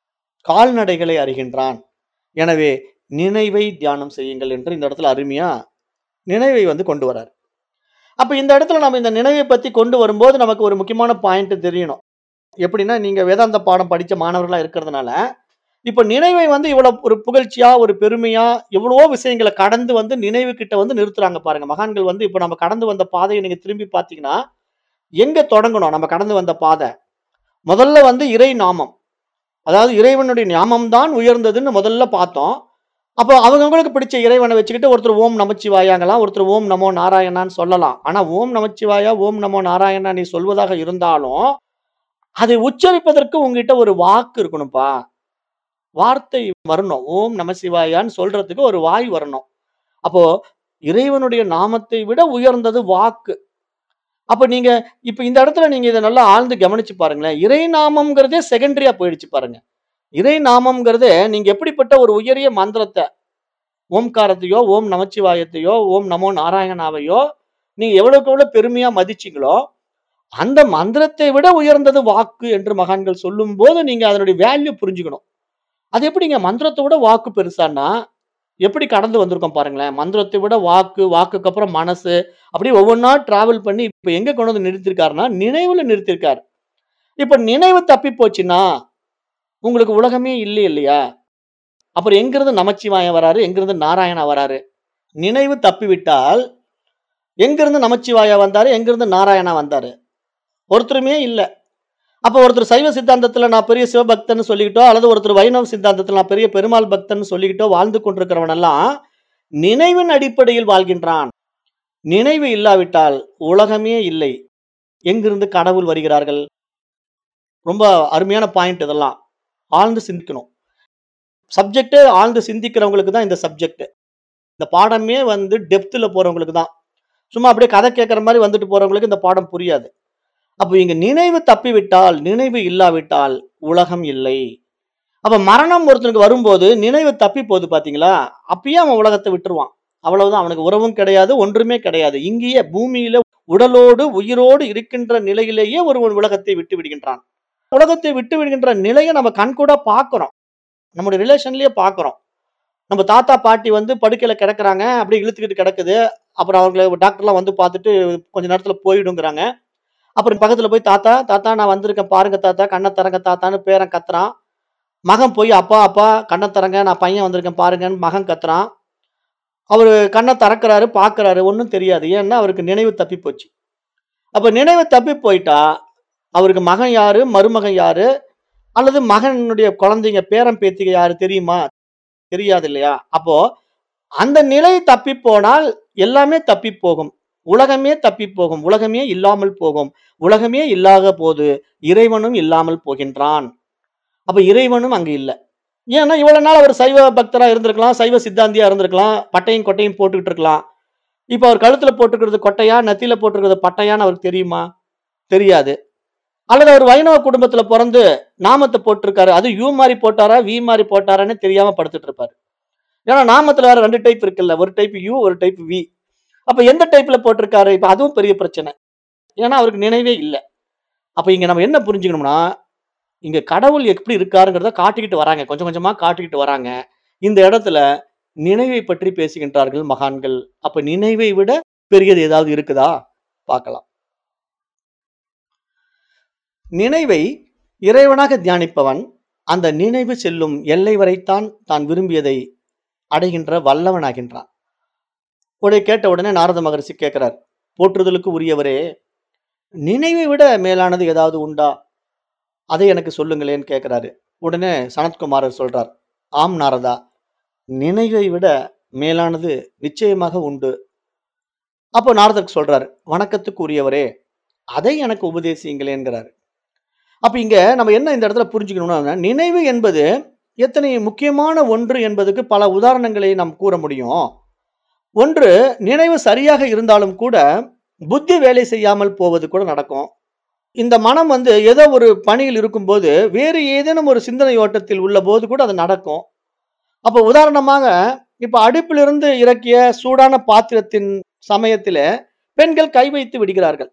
கால்நடைகளை அறிகின்றான். எனவே நினைவை தியானம் செய்யுங்கள் என்று இந்த இடத்துல அருமையா நினைவை வந்து கொண்டு வரார். அப்ப இந்த இடத்துல நம்ம இந்த நினைவை பத்தி கொண்டு வரும்போது நமக்கு ஒரு முக்கியமான பாயிண்ட் தெரியணும். எப்படின்னா, நீங்க வேதாந்த பாடம் படிச்ச மாணவர்களா இருக்கிறதுனால, இப்ப நினைவை வந்து இவ்வளவு ஒரு புகழ்ச்சியா, ஒரு பெருமையா, எவ்வளவோ விஷயங்கள கடந்து வந்து நினைவு கிட்ட வந்து நிறுத்துறாங்க பாருங்க. மகான்கள் வந்து இப்ப நம்ம கடந்து வந்த பாதைய நீங்க திரும்பி பார்த்தீங்கன்னா, எங்க தொடங்கணும் நம்ம கடந்து வந்த பாதை? முதல்ல வந்து இறை நாமம். அதாவது இறைவனுடைய நாமம் தான் உயர்ந்ததுன்னு முதல்ல பார்த்தோம். அப்ப அவங்கவங்களுக்கு பிடிச்ச இறைவன வச்சுக்கிட்டு ஒருத்தர் ஓம் நமச்சிவாயாங்கலாம், ஒருத்தர் ஓம் நமோ நாராயணான்னு சொல்லலாம். ஆனா ஓம் நமச்சிவாயா, ஓம் நமோ நாராயணா நீ சொல்வதாக இருந்தாலும், அதை உச்சரிப்பதற்கு உன்கிட்ட ஒரு வாக்கு இருக்கணும்ப்பா. வார்த்தை வரணும். ஓம் நமசிவாயான்னு சொல்றதுக்கு ஒரு வாய் வரணும். அப்போ இறைவனுடைய நாமத்தை விட உயர்ந்தது வாக்கு. அப்ப நீங்க இப்ப இந்த இடத்துல நீங்க இத நல்லா ஆழ்ந்து கவனிச்சு பாருங்களேன். இறை நாமம்ங்கிறதே செகண்டரியா போயிடுச்சு பாருங்க. இறை நாமம்ங்கிறதே நீங்க எப்படிப்பட்ட ஒரு உயரிய மந்திரத்த, ஓம்காரத்தையோ, ஓம் நமச்சிவாயத்தையோ, ஓம் நமோ நாராயணாவையோ, நீங்க எவ்வளவுக்கு எவ்வளவு பெருமையா மதிச்சீங்களோ, அந்த மந்திரத்தை விட உயர்ந்தது வாக்கு என்று மகான்கள் சொல்லும்போது, நீங்க அதனுடைய வேல்யூ புரிஞ்சுக்கணும். அது எப்படிங்க மந்திரத்த விட வாக்கு பெருசான்னா, எப்படி கடந்து வந்திருக்கோம் பாருங்களேன். மந்திரத்தை விட வாக்கு, வாக்குக்கு அப்புறம் மனசு, அப்படியே ஒவ்வொன்னா டிராவல் பண்ணி இப்ப எங்க கொண்டு வந்து நிறுத்தியிருக்காருன்னா, நினைவுல நிறுத்தியிருக்காரு. இப்ப நினைவு தப்பி போச்சுன்னா, உங்களுக்கு உலகமே இல்லை இல்லையா? அப்புறம் எங்கிருந்து நமச்சிவாயம் வராரு? எங்கிருந்து நாராயணா வராரு? நினைவு தப்பிவிட்டால், எங்கிருந்து நமச்சிவாயா வந்தாரு? எங்கிருந்து நாராயணா வந்தாரு? ஒருத்தருமே இல்ல. அப்ப ஒருத்தர் சைவ சித்தாந்தத்துல நான் பெரிய சிவபக்தன்னு சொல்லிக்கிட்டோ, அல்லது ஒருத்தர் வைணவ சித்தாந்தத்துல நான் பெரிய பெருமாள் பக்தன்னு சொல்லிக்கிட்டோ வாழ்ந்து கொண்டிருக்கிறவனெல்லாம், நினைவின் அடிப்படையில் வாழ்கின்றான். நினைவு இல்லாவிட்டால் உலகமே இல்லை. எங்கிருந்து கடவுள் வருகிறார்கள்? ரொம்ப அருமையான பாயிண்ட் இதெல்லாம். ஆழ்ந்து சிந்திக்கணும். சப்ஜெக்ட்டே ஆழ்ந்து சிந்திக்கிறவங்களுக்கு தான் இந்த சப்ஜெக்ட். இந்த பாடமே வந்து டெப்த்ல போறவங்களுக்கு தான். சும்மா அப்படியே கதை கேட்கிற மாரி வந்துட்டு போறவங்களுக்கு இந்த பாடம் புரியாது. அப்ப இங்க நினைவு தப்பிவிட்டால், நினைவு இல்லாவிட்டால் உலகம் இல்லை. அப்ப மரணம் ஒருத்தனுக்கு வரும்போது, நினைவு தப்பி போகுது பார்த்தீங்களா? அப்பயே அவன் உலகத்த விட்டுருவான். அவ்வளவுதான். அவனுக்கு உறவும் கிடையாது, ஒன்றுமே கிடையாது. இங்கேயே பூமியில உடலோடு, உயிரோடு இருக்கின்ற நிலையிலேயே ஒருவன் உலகத்தை விட்டு விடுகின்றான். உலகத்தை விட்டு விடுகின்ற நிலைய நம்ம கண்கூடா பார்க்கிறோம். நம்முடைய ரிலேஷன்லயே பார்க்கிறோம். நம்ம தாத்தா, பாட்டி வந்து படுக்கையில கிடக்குறாங்க. அப்படியே இழுத்துக்கிட்டு கிடக்குது. அப்புறம் அவங்கள டாக்டர்லாம் வந்து பார்த்துட்டு கொஞ்ச நேரத்துல போயிடுங்கிறாங்க. அப்புறம் பக்கத்துல போய் தாத்தா, தாத்தா நான் வந்திருக்கேன் பாருங்க தாத்தா, கண்ண திறங்க தாத்தான்னு பேரன் கத்துறான். மகன் போய் அப்பா, அப்பா கண்ண திறங்க நான் பையன் வந்திருக்கேன் பாருங்கன்னு மகன் கத்துறான். அவரு கண்ண திறக்கிறாரு, பார்க்கிறாரு. ஒண்ணும் தெரியாது. ஏன்னா அவருக்கு நினைவு தப்பி போச்சு. அப்ப நினைவு தப்பி போயிட்டா, அவருக்கு மகன் யாரு? மருமகன் யாரு? அல்லது மகனுடைய குழந்தைங்க, பேரன் பேத்திக யாரு தெரியுமா? தெரியாது இல்லையா? அப்போ அந்த நிலை தப்பி போனால் எல்லாமே தப்பி போகும். உலகமே தப்பி போகும். உலகமே இல்லாமல் போகும். உலகமே இல்லாத போது இறைவனும் இல்லாமல் போகின்றான். அப்ப இறைவனும் அங்கு இல்ல. ஏன்னா இவ்வளவு நாள் அவர் சைவ பக்தரா இருந்திருக்கலாம். சைவ சித்தாந்தியா இருந்திருக்கலாம். பட்டையும், கொட்டையும் போட்டுக்கிட்டு இருக்கலாம். இப்ப அவர் கழுத்துல போட்டுக்கிறது கொட்டையா? நெத்தியில போட்டுக்கிறது பட்டையான்னு அவருக்கு தெரியுமா? தெரியாது. அல்லது அவர் வைணவ குடும்பத்துல பொறந்து நாமத்த போட்டிருக்காரு. அது யூ மாரி போட்டாரா? வி மாரி போட்டாரான்னே தெரியாம படுத்துட்டு இருப்பாரு. ஏன்னா நாமத்துல வேற 2 டைப் இருக்குல்ல. ஒரு டைப் யூ, ஒரு டைப் வி. அப்ப எந்த டைப்ல போட்டிருக்காரு? இப்ப அதுவும் பெரிய பிரச்சனை. ஏன்னா அவருக்கு நினைவே இல்ல. அப்ப இங்க நம்ம என்ன புரிஞ்சுக்கணும்னா, இங்க கடவுள் எப்படி இருக்காருங்கிறத காட்டிக்கிட்டு வராங்க. கொஞ்சம் கொஞ்சமா காட்டிக்கிட்டு வராங்க. இந்த இடத்துல நினைவை பற்றி பேசுகின்றார்கள் மகான்கள். அப்ப நினைவை விட பெரியது ஏதாவது இருக்குதா? பார்க்கலாம். நினைவை இறைவனாக தியானிப்பவன் அந்த நினைவு செல்லும் எல்லை வரைத்தான் தான் விரும்பியதை அடைகின்ற வல்லவனாகின்றான். உடனே கேட்ட உடனே நாரத மகரிஷி கேட்கிறார். போற்றுதலுக்கு உரியவரே, நினைவை விட மேலானது ஏதாவது உண்டா? அதை எனக்கு சொல்லுங்களேன்னு கேட்கிறாரு. உடனே சனத்குமாரர் சொல்றார். ஆம் நாரதா, நினைவை விட மேலானது நிச்சயமாக உண்டு. அப்போ நாரதர் சொல்றாரு. வணக்கத்துக்கு உரியவரே, அதை எனக்கு உபதேசியுங்களேன்கிறாரு. அப்ப இங்க நம்ம என்ன இந்த இடத்துல புரிஞ்சுக்கணும்னா, நினைவு என்பது எத்தனை முக்கியமான ஒன்று என்பதற்கு பல உதாரணங்களை நாம் கூற முடியும். ஒன்று நினைவு சரியாக இருந்தாலும் கூட, புத்தி வேலை செய்யாமல் போவது கூட நடக்கும். இந்த மனம் வந்து ஏதோ ஒரு பணியில் இருக்கும்போது, வேறு ஏதேனும் ஒரு சிந்தனை ஓட்டத்தில் உள்ளபோது கூட அது நடக்கும். அப்ப உதாரணமாக, இப்ப அடுப்பிலிருந்து இறக்கிய சூடான பாத்திரத்தின் சமயத்திலே, பெண்கள் கை வைத்து விடுகிறார்கள்.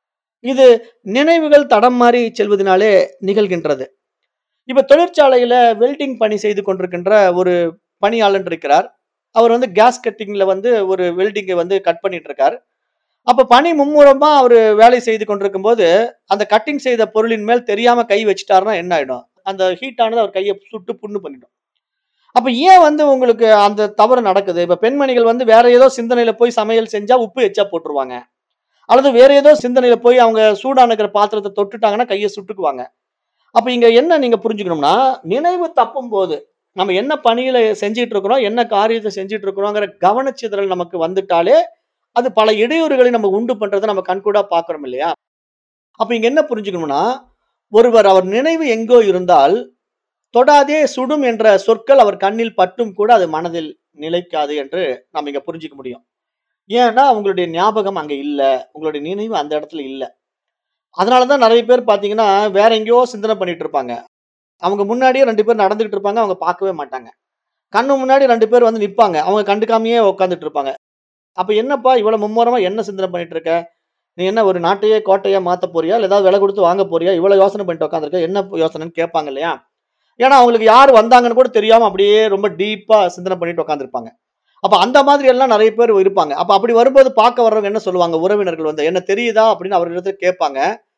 இது நினைவுகள் தடம் மாறி செல்வதினாலே நிகழ்கின்றது. இப்ப தொழிற்சாலையில வெல்டிங் பணி செய்து கொண்டிருக்கின்ற ஒரு பணியாளன் இருக்கிறார். அவர் வந்து கேஸ் கட்டிங்ல வந்து ஒரு வெல்டிங்க வந்து கட் பண்ணிட்டு இருக்கார். அப்ப பணி மும்முரமா அவரு வேலை செய்து கொண்டிருக்கும்போது, அந்த கட்டிங் செய்த பொருளின் மேல் தெரியாம கை வச்சுட்டாருன்னா என்ன ஆயிடும்? அந்த ஹீட் ஆனது அவர் கைய சுட்டு புண்ணு பண்ணிடும். அப்ப ஏன் வந்து உங்களுக்கு அந்த தவறு நடக்குது? இப்ப பெண்மணிகள் வந்து வேற ஏதோ சிந்தனையில போய் சமையல் செஞ்சா உப்பு எச்சா போட்டுருவாங்க. அல்லது வேற ஏதோ சிந்தனையில போய் அவங்க சூடான இருக்கிற பாத்திரத்த தொட்டுட்டாங்கன்னா கைய சுட்டுக்குவாங்க. அப்ப இங்க என்ன நீங்க புரிஞ்சுக்கணும்னா, நினைவு தப்பும்போது, நம்ம என்ன பணியில செஞ்சுட்டு இருக்கிறோம், என்ன காரியத்த செஞ்சுட்டு இருக்கிறோங்கிற கவனச்சிதறல் நமக்கு வந்துட்டாலே, அது பல இடையூறுகளை நம்ம உண்டு பண்றத நம்ம கண்கூடா பார்க்கிறோம் இல்லையா? அப்ப இங்க என்ன புரிஞ்சுக்கணும்னா, ஒருவர் அவர் நினைவு எங்கோ இருந்தால், தொடாதே சுடும் என்ற சொற்கள் அவர் கண்ணில் பட்டும் கூட அது மனதில் நிலைக்காது என்று நாம் இங்க புரிஞ்சுக்க முடியும். ஏன்னா, உங்களுடைய ஞாபகம் அங்க இல்ல. உங்களுடைய நினைவு அந்த இடத்துல இல்ல. அதனால தான் நெறைய பேர் பார்த்தீங்கன்னா, வேற எங்கேயோ சிந்தனை பண்ணிட்டு இருப்பாங்க. அவங்க முன்னாடியே 2 பேர் நடந்துகிட்டு இருப்பாங்க. அவங்க பார்க்கவே மாட்டாங்க. கண்ணு முன்னாடி 2 பேர் வந்து நிப்பாங்க. அவங்க கண்டுக்காமயே உட்கார்ந்துட்டு இருப்பாங்க. அப்ப என்னப்பா இவ்வளவு மும்முரமா என்ன சிந்தனை பண்ணிட்டு இருக்க? நீ என்ன ஒரு நாட்டையே கோட்டையா மாத்தப் போறியா? இல்ல ஏதாவது விலை குடுத்து வாங்கப் போறியா? இவ்வளவு யோசனை பண்ணிட்டு உட்கார்ந்திருக்க. என்ன யோசனைன்னு கேட்பாங்க இல்லையா? ஏன்னா, அவங்களுக்கு யார் வந்தாங்கன்னு கூட தெரியாம அப்படியே ரொம்ப டீப்பா சிந்தனை பண்ணிட்டு உட்கார்ந்திருப்பாங்க. அப்ப அந்த மாதிரி எல்லாம் நெறைய பேர் இருப்பாங்க. அப்ப அப்படி வரும்போது பார்க்க வர்றவங்க என்ன சொல்லுவாங்க? உறவினர்கள் வந்து, "என்ன தெரியுதா?" அப்படின்னு அவரிடத்தில் கேட்பாங்க.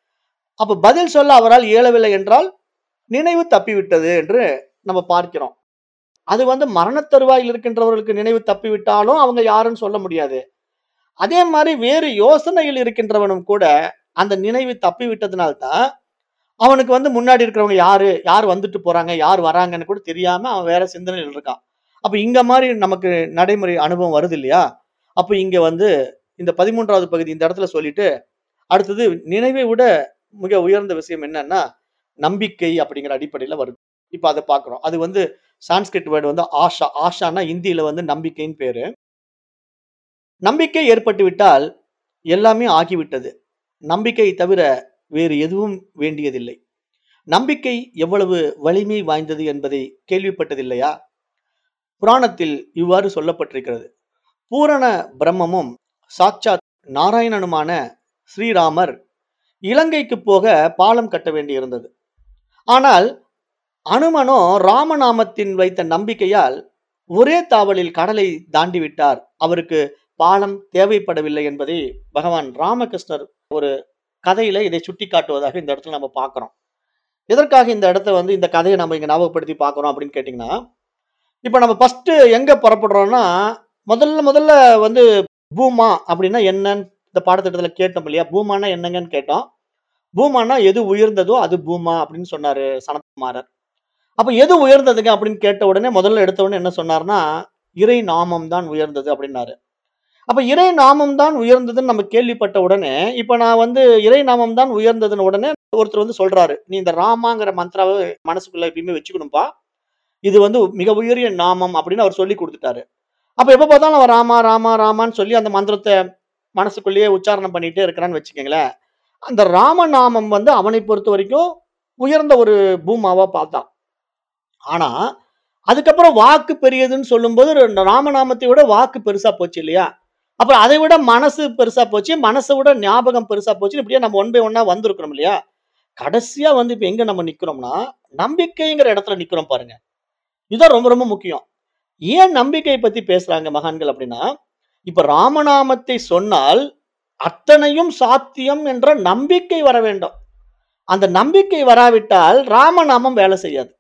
அப்ப பதில் சொல்ல அவரால் இயலவில்லை என்றால், நினைவு தப்பிவிட்டது என்று நம்ம பார்க்கிறோம். அது வந்து மரணத் தருவாயில் இருக்கின்றவர்களுக்கு நினைவு தப்பிவிட்டாலும் அவங்க யாருன்னு சொல்ல முடியாது. அதே மாரி வேறு யோசனையில் இருக்கின்றவனும் கூட, அந்த நினைவு தப்பிவிட்டதனால் தான், அவனுக்கு வந்து முன்னாடி இருக்கிறவங்க யாரு? யார் வந்துட்டு போறாங்க? யார் வராங்கன்னு கூட தெரியாம அவன் வேற சிந்தனையில இருக்கான். அப்ப இங்க மாரி நமக்கு நடைமுறை அனுபவம் வருது இல்லையா? அப்ப இங்க வந்து இந்த 13வது பகுதி இந்த இடத்துல சொல்லிட்டு, அடுத்தது நினைவை விட மிக உயர்ந்த விஷயம் என்னன்னா, நம்பிக்கை அப்படிங்கிற அடிப்படையில வருது. இப்ப அத பார்க்கிறோம். அது வந்து சான்ஸ்கிரிட் வேர்ட் வந்து ஆஷா. ஆஷான்னா இந்தியில வந்து நம்பிக்கைன்னு பேரு. நம்பிக்கை ஏற்பட்டு விட்டால், எல்லாமே ஆகிவிட்டது. நம்பிக்கை தவிர வேறு எதுவும் வேண்டியதில்லை. நம்பிக்கை எவ்வளவு வலிமை வாய்ந்தது என்பதை கேள்விப்பட்டதில்லையா? புராணத்தில் இவ்வாறு சொல்லப்பட்டிருக்கிறது. பூரண பிரம்மமும், சாட்சாத் நாராயணனுமான ஸ்ரீராமர் இலங்கைக்கு போக பாலம் கட்ட வேண்டியிருந்தது. ஆனால், அனுமனோ ராமநாமத்தின் வைத்த நம்பிக்கையால் ஒரே தாவலில் கடலை தாண்டி விட்டார். அவருக்கு பாலம் தேவைப்படவில்லை என்பதை பகவான் ராமகிருஷ்ணர் ஒரு கதையில இதை சுட்டிக்காட்டுவதாக இந்த இடத்துல நம்ம பார்க்கிறோம். எதற்காக இந்த இடத்த வந்து இந்த கதைய நம்ம இங்க ஞாபகப்படுத்தி பார்க்கிறோம் அப்படின்னு கேட்டீங்கன்னா, இப்ப நம்ம ஃபர்ஸ்ட் எங்க புறப்படுறோம்னா, முதல்ல முதல்ல வந்து பூமா அப்படின்னா என்னன்னு இந்த பாடத்திட்டத்துல கேட்டோம் இல்லையா? பூமான்னா என்னங்கன்னு கேட்டோம். பூமான்னா எது உயர்ந்ததோ அது பூமா அப்படின்னு சொன்னாரு சனத்குமாரர். அப்ப எது உயர்ந்ததுங்க அப்படின்னு கேட்ட உடனே முதல்ல எடுத்த உடனே என்ன சொன்னார்ன்னா, இறை நாமம் தான் உயர்ந்தது அப்படின்னாரு. அப்ப இறை நாமம் தான் உயர்ந்ததுன்னு நம்ம கேள்விப்பட்ட உடனே, இப்ப நான் வந்து இறை நாமம் தான் உயர்ந்ததுன்னு உடனே ஒருத்தர் வந்து சொல்றாரு. "நீ இந்த ராமாங்கிற மந்த்ராவ மனசுக்குள்ள எப்பயுமே வச்சுக்கணும்பா. இது வந்து மிக உயரிய நாமம்" அப்படின்னு அவர் சொல்லிக் குடுத்துட்டாரு. அப்ப எப்ப பார்த்தாலும் அவன் ராமா, ராமா, ராமான்னு சொல்லி அந்த மந்திரத்த மனசுக்குள்ளேயே உச்சாரணம் பண்ணிட்டே இருக்கிறான்னு வச்சுக்கங்களேன். அந்த ராமநாமம் வந்து அவனை பொறுத்தவரைக்கும் உயர்ந்த ஒரு பூமாவா பார்த்தான். ஆனா, அதுக்கப்புறம் வாக்கு பெரியதுன்னு சொல்லும்போது ராமநாமத்தை விட வாக்கு பெருசா போச்சு இல்லையா? அப்புறம் அதை விட மனசு பெருசா போச்சு. மனச விட ஞாபகம் பெருசா போச்சுன்னு இப்படியே நம்ம ஒன் பை ஒன்னா வந்திருக்கிறோம் இல்லையா? கடைசியா வந்து இப்ப எங்க நம்ம நிக்கிறோம்னா, நம்பிக்கைங்கிற இடத்துல நிக்கிறோம் பாருங்க. இதுதான் ரொம்ப ரொம்ப முக்கியம். ஏன் நம்பிக்கை பத்தி பேசுறாங்க மகான்கள் அப்படின்னா, இப்ப ராமநாமத்தை சொன்னால் அத்தனையும் சாத்தியம் என்ற நம்பிக்கை வர வேண்டும். அந்த நம்பிக்கை வராவிட்டால் ராமநாமம் வேலை செய்யாது.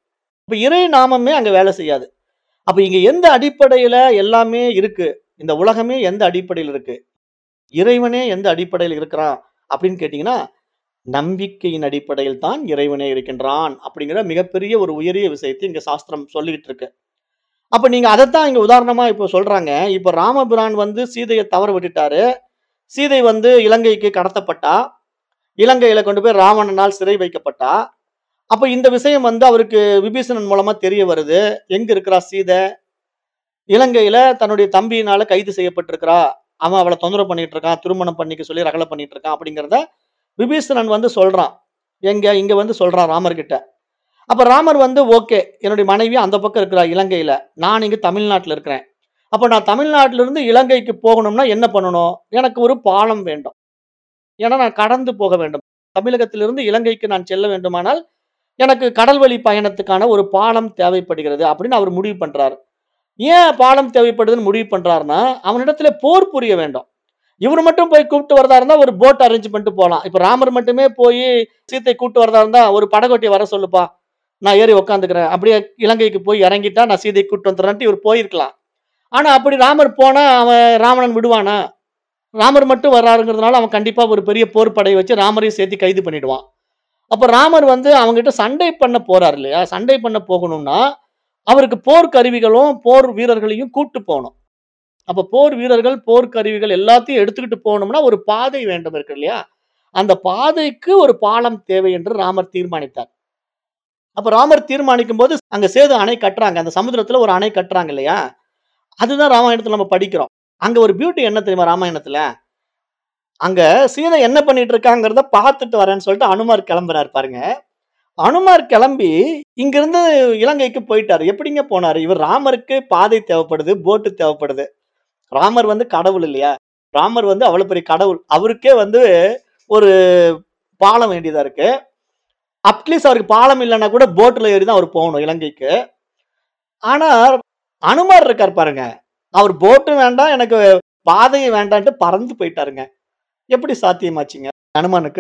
இப்ப இறை நாமமே அங்க வேலை செய்யாது. அப்ப இங்க எந்த அடிப்படையில எல்லாமே இருக்கு? இந்த உலகமே எந்த அடிப்படையில இருக்கு? இறைவனே எந்த அடிப்படையில இருக்கிறான்? அப்படின்னு கேட்டீங்கன்னா, நம்பிக்கையின் அடிப்படையில் தான் இறைவனே இருக்கின்றான். அப்படிங்கிற மிகப்பெரிய ஒரு உயரிய விஷயத்தை இங்க சாஸ்திரம் சொல்லிக்கிட்டு இருக்கு. அப்ப நீங்க அதத்தான் இங்க உதாரணமா இப்ப சொல்றாங்க. இப்ப ராமபிரான் வந்து சீதைய தவற விட்டுட்டாரு. சீதை வந்து இலங்கைக்கு கடத்தப்பட்டா. இலங்கையில கொண்டு போய் ராவணனால் சிறை வைக்கப்பட்டா. அப்ப இந்த விஷயம் வந்து அவருக்கு விபீஷணன் மூலமா தெரிய வருது. எங்க இருக்கிறா சீதை? இலங்கையில தன்னுடைய தம்பியினால கைது செய்யப்பட்டிருக்கிறா. அவன் அவள தொந்தரவு பண்ணிட்டு இருக்கான். திருமணம் பண்ணிக்க சொல்லி ரகளை பண்ணிட்டு இருக்கான் அப்படிங்கிறத விபீஷணன் வந்து சொல்றான். எங்க? இங்க வந்து சொல்றான் ராமர்கிட்ட. அப்ப ராமர் வந்து ஓகே. என்னுடைய மனைவி அந்த பக்கம் இருக்கிறா இலங்கையில. நான் இங்க தமிழ்நாட்டுல இருக்கிறேன். அப்ப நான் தமிழ்நாட்டுல இருந்து இலங்கைக்கு போகணும்னா என்ன பண்ணணும்? எனக்கு ஒரு பாலம் வேண்டும். ஏன்னா நான் கடந்து போக வேண்டும். தமிழகத்திலிருந்து இலங்கைக்கு நான் செல்ல வேண்டுமானால், எனக்கு கடல் வழி பயணத்துக்கான ஒரு பாலம் தேவைப்படுகிறது அப்படின்னு அவர் முடிவு பண்றாரு. ஏன் பாலம் தேவைப்படுதுன்னு முடிவு பண்றாருன்னா, அவனிடத்திலே போர் புரிய வேண்டும். இவரு மட்டும் போய் கூப்பிட்டு வரதா இருந்தா ஒரு போட் அரேஞ்ச் பண்ணிட்டு போலாம். இப்ப ராமர் மட்டுமே போயி சீதைய கூட்டிட்டு வரதா இருந்தா, "ஒரு படகோட்டிய வர சொல்லுப்பா. நான் ஏறி உட்காந்துக்கிறேன். அப்படியே இலங்கைக்கு போய் இறங்கிட்டா நான் சீதைய கூட்டிட்டு வந்துர்றேன்ட்டு" இவரு போயிருக்கலாம். ஆனா அப்படி ராமர் போனா அவன் ராவணன் விடுவானா? ராமர் மட்டும் வர்றாருங்கிறதுனால அவன் கண்டிப்பா ஒரு பெரிய போர் படைய வச்சு ராமரையும் சேர்த்து கைது பண்ணிடுவான். அப்ப ராமர் வந்து அவன்கிட்ட சண்டை பண்ண போறாரு இல்லையா? சண்டை பண்ண போகணும்னா, அவருக்கு போர் கருவிகளும், போர் வீரர்களையும் கூட்டு போணும். அப்ப போர் வீரர்கள், போர் கருவிகள் எல்லாத்தையும் எடுத்துக்கிட்டு போணும்னா, ஒரு பாதை வேண்டும் இருக்கு இல்லையா? அந்த பாதைக்கு ஒரு பாலம் தேவை என்று ராமர் தீர்மானித்தார். அப்ப ராமர் தீர்மானிக்கும்போது அங்க சேது அணை கட்டுறாங்க. அந்த சமுத்திரத்துல ஒரு அணை கட்டுறாங்க இல்லையா? அதுதான் ராமாயணத்துல நம்ம படிக்கிறோம். அங்க ஒரு பியூட்டி என்ன தெரியுமா ராமாயணத்துல? அங்க சீதை என்ன பண்ணிட்டு இருக்காங்கிறத பார்த்துட்டு வரேன்னு சொல்லிட்டு அனுமார் கிளம்புறாரு பாருங்க. அனுமார் கிளம்பி இங்கிருந்து இலங்கைக்கு போயிட்டாரு. எப்படிங்க போனாரு? இவர் ராமருக்கு பாதை தேவைப்படுது, போட் தேவைப்படுது. ராமர் வந்து கடவுள் இல்லையா? ராமர் வந்து அவ்வளவு பெரிய கடவுள். அவருக்கே வந்து ஒரு பாலம் வேண்டியதா இருக்கு. அட்லீஸ்ட் அவருக்கு பாலம் இல்லன்னா கூட போட்ல ஏறி தான் அவர் போகணும் இலங்கைக்கு. ஆனா அனுமார் இருக்கார் பாருங்க. அவர் போட்டும் வேண்டாம், எனக்கு பாதையும் வேண்டான்ட்டு பறந்து போயிட்டாருங்க. எப்படி சாத்தியமாச்சுங்க அனுமானுக்கு?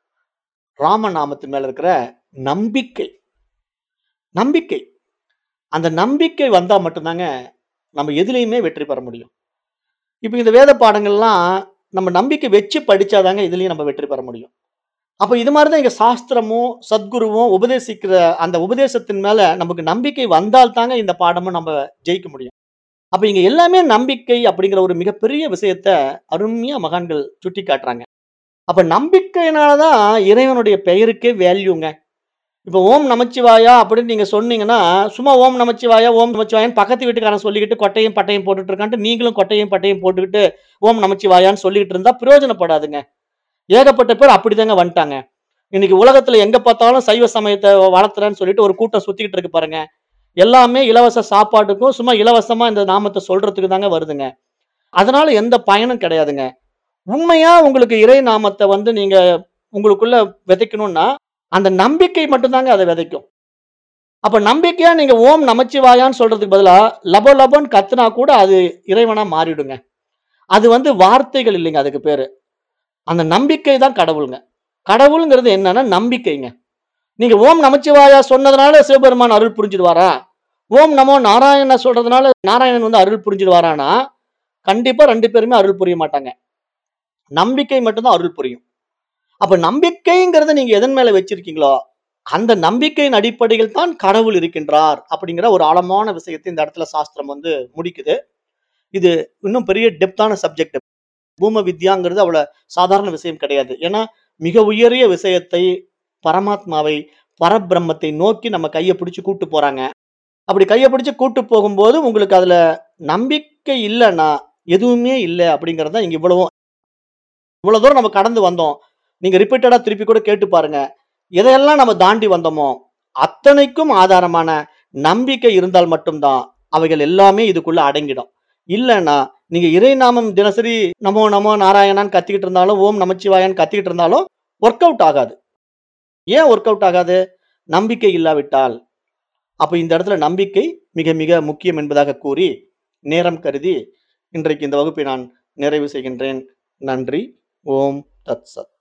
ராம நாமத்து மேல இருக்கிற நம்பிக்கை. நம்பிக்கை. அந்த நம்பிக்கை வந்தா மட்டும் தாங்க நம்ம எதுலயுமே வெற்றி பெற முடியும். இப்ப இந்த வேத பாடங்கள்லாம் நம்ம நம்பிக்கை வச்சு படிச்சா தாங்க இதுலயும் நம்ம வெற்றி பெற முடியும். அப்ப இது மாரி தான் இங்க சாஸ்திரமும், சத்குருவும் உபதேசிக்கிற அந்த உபதேசத்தின் மேல நமக்கு நம்பிக்கை வந்தால் தாங்க இந்த பாடமும் நம்ம ஜெயிக்க முடியும். அப்ப இங்க எல்லாமே நம்பிக்கை அப்படிங்கிற ஒரு மிகப்பெரிய விஷயத்த அருமையா மகான்கள் சுட்டிக்காட்டுறாங்க. அப்ப நம்பிக்கையினால தான் இறைவனுடைய பெயருக்கே வேல்யூங்க. இப்ப ஓம் நமச்சிவாயா அப்படின்னு நீங்க சொன்னீங்கன்னா, சும்மா ஓம் நமச்சிவாயா, ஓம் நமச்சிவாயான்னு பக்கத்து வீட்டுக்காரன் சொல்லிக்கிட்டு கொட்டையும், பட்டையும் போட்டுட்டு இருக்கான்ட்டு, நீங்களும் கொட்டையும், பட்டையும் போட்டுக்கிட்டு ஓம் நமச்சிவாயான்னு சொல்லிக்கிட்டு இருந்தா பிரயோஜனப்படாதுங்க. ஏகப்பட்ட பேர் அப்படிதாங்க வந்துட்டாங்க. இன்னைக்கு உலகத்துல எங்க பார்த்தாலும் சைவ சமயத்த வளர்த்துறேன்னு சொல்லிட்டு ஒரு கூட்டம் சுத்திக்கிட்டு இருக்கு பாருங்க. எல்லாமே இலவச சாப்பாட்டுக்கும், சும்மா இலவசமா இந்த நாமத்த சொல்றதுக்கு தாங்க வருதுங்க. அதனால எந்த பயனும் கிடையாதுங்க. உண்மையா உங்களுக்கு இறை நாமத்த வந்து நீங்க உங்களுக்குள்ள விதைக்கணும்னா, அந்த நம்பிக்கை மட்டும் தாங்க அத விதைக்கும். அப்ப நம்பிக்கையா நீங்க ஓம் நமச்சிவாயான்னு சொல்றதுக்கு பதிலா, லபோ லபோன்னு கத்துனா கூட அது இறைவனா மாறிடுங்க. அது வந்து வார்த்தைகள் இல்லைங்க அதுக்கு பேரு. அந்த நம்பிக்கை தான் கடவுள்ங்க. கடவுள்ங்கிறது என்னன்னா நம்பிக்கைங்க. நீங்க ஓம் நமச்சிவாயா சொன்னதுனால சிவபெருமான் அருள் புரிஞ்சிடுவாரா? ஓம் நமோ நாராயணா சொல்றதுனால நாராயணன் வந்து அருள் புரிஞ்சிடுவாரான்னா, கண்டிப்பா 2 பேருமே அருள் புரிய மாட்டாங்க. நம்பிக்கை மட்டும் தான் அருள் புரியும். அப்ப நம்பிக்கைங்கிறத நீங்க எதன் மேல வச்சிருக்கீங்களோ, அந்த நம்பிக்கையின் அடிப்படையில் தான் கடவுள் இருக்கின்றார். அப்படிங்கிற ஒரு ஆழமான விஷயத்தை இந்த இடத்துல சாஸ்திரம் வந்து முடிக்குது. இது இன்னும் பெரிய டெப்த்தான சப்ஜெக்ட். பூம வித்யாங்கிறது அவ்வளவு சாதாரண விஷயம் கிடையாது. ஏன்னா, மிக உயரிய விஷயத்தை, பரமாத்மாவை, பரபிரம்மத்தை நோக்கி நம்ம கைய பிடிச்சு கூட்டு போறாங்க. அப்படி கைய பிடிச்சு கூட்டு போகும்போது உங்களுக்கு அதுல நம்பிக்கை இல்லன்னா, எதுவுமே இல்ல அப்படிங்கிறது தான் இங்க இவ்வளவும். இவ்வளவு தூரம் நம்ம கடந்து வந்தோம். நீங்க ரிப்பீட்டடா திருப்பி கூட கேட்டு பாருங்க. எதையெல்லாம் நம்ம தாண்டி வந்தோமோ, அத்தனைக்கும் ஆதாரமான நம்பிக்கை இருந்தால் மட்டும் தான், அவைகள் எல்லாமே இதுக்குள்ள அடங்கிடும். இல்லன்னா, நீங்க இறை நாமம் தினசரி நமோ நமோ நாராயணான்னு கத்திக்கிட்டு இருந்தாலும், ஓம் நமச்சிவாயான்னு கத்திக்கிட்டு இருந்தாலும் வொர்க் அவுட் ஆகாது. ஏன் வொர்க் அவுட் ஆகாது? நம்பிக்கை இல்லாவிட்டால். அப்ப இந்த இடத்துல நம்பிக்கை மிக மிக முக்கியம் என்பதாக கூறி, நேரம் கருதி இன்றைக்கு இந்த வகுப்பை நான் நிறைவு செய்கின்றேன். நன்றி. ஓம் தத் சத்.